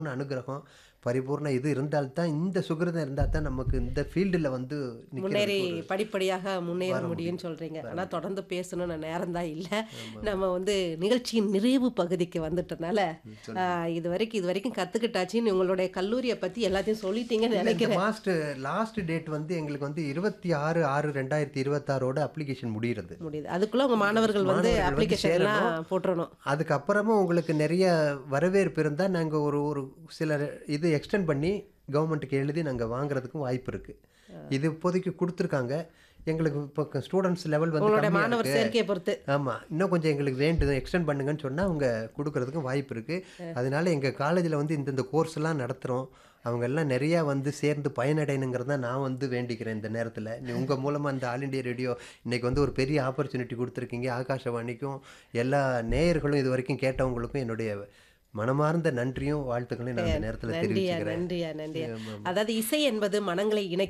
அனுகிரகம் பரிபூர்ண இது இருந்தால்தான் இந்த சுகிருதம் இருந்தால் தான் நமக்கு இந்த ஃபீல்டில் வந்து நிக்கிறதுக்கு முன்னேறி ஒரு- படிப்படியாக முன்னேற வர முடியும்னு சொல்றீங்க ஆனா தொடர்ந்து பேசணும்னு நேரம் தான் இல்லை நம்ம வந்து நிகழ்ச்சியின் நிறைவு பகுதிக்கு வந்துட்டனால ஆஹ், இது வரைக்கும் இது வரைக்கும் கத்துக்கிட்டாச்சுன்னு உங்களுடைய கல்லூரியை பத்தி எல்லாத்தையும் சொல்லிட்டீங்கன்னு இந்த நினைக்கிறேன் மாஸ்ட் லாஸ்ட் டேட் வந்து எங்களுக்கு வந்து இருபத்தி ஆறு ஆறு ரெண்டாயிரத்தி இருபத்தாறோட அப்ளிகேஷன் முடிகிறது முடியுது அதுக்குள்ள உங்க மாணவர்கள் வந்து மாணவர்கள் வந்து அப்ளிகேஷன் எல்லாம் சேரணும். போட்டுறணும் அதுக்கப்புறமா உங்களுக்கு நிறைய வரவேற்பு இருந்தால் நாங்கள் ஒரு ஒரு சில இது எக்ஸ்டெண்ட் பண்ணி கவர்மெண்ட்டுக்கு எழுதி நாங்கள் வாங்குறதுக்கும் வாய்ப்பு இருக்குது இது இப்போதைக்கு கொடுத்துருக்காங்க எங்களுக்கு இப்போ ஸ்டூடெண்ட்ஸ் லெவல் வந்து உங்களுடைய கம்மியா மாணவர் இருக்கு. சேர்க்கையை பொறுத்து ஆமாம் இன்னும் கொஞ்சம் எங்களுக்கு வேண்டுது எக்ஸ்டெண்ட் பண்ணுங்கன்னு சொன்னால் அவங்க கொடுக்கறதுக்கும் வாய்ப்பு இருக்குது அதனால எங்கள் காலேஜில் வந்து இந்தந்த கோர்ஸ்லாம் நடத்துகிறோம் அவங்க எல்லாம் நிறையா வந்து சேர்ந்து பயனடையணுங்கிறத நான் வந்து வேண்டிக்கிறேன் இந்த நேரத்தில் நீ உங்கள் மூலமாக இந்த ஆல் இண்டியா ரேடியோ இன்னைக்கு வந்து ஒரு பெரிய ஆப்பர்ச்சுனிட்டி கொடுத்துருக்கீங்க ஆகாஷவாணிக்கும் எல்லா நேயர்களும் இது வரைக்கும் கேட்டவங்களுக்கும் என்னுடைய மனமார்ந்த நன்றியும் வாழ்த்துக்களையும் நான் இந்த நேரத்தில் நன்றியா தெரிவிச்சுக்கிறேன் நன்றியா நன்றியா ஆமாம். அதாவது இசை என்பது மனங்களை இணை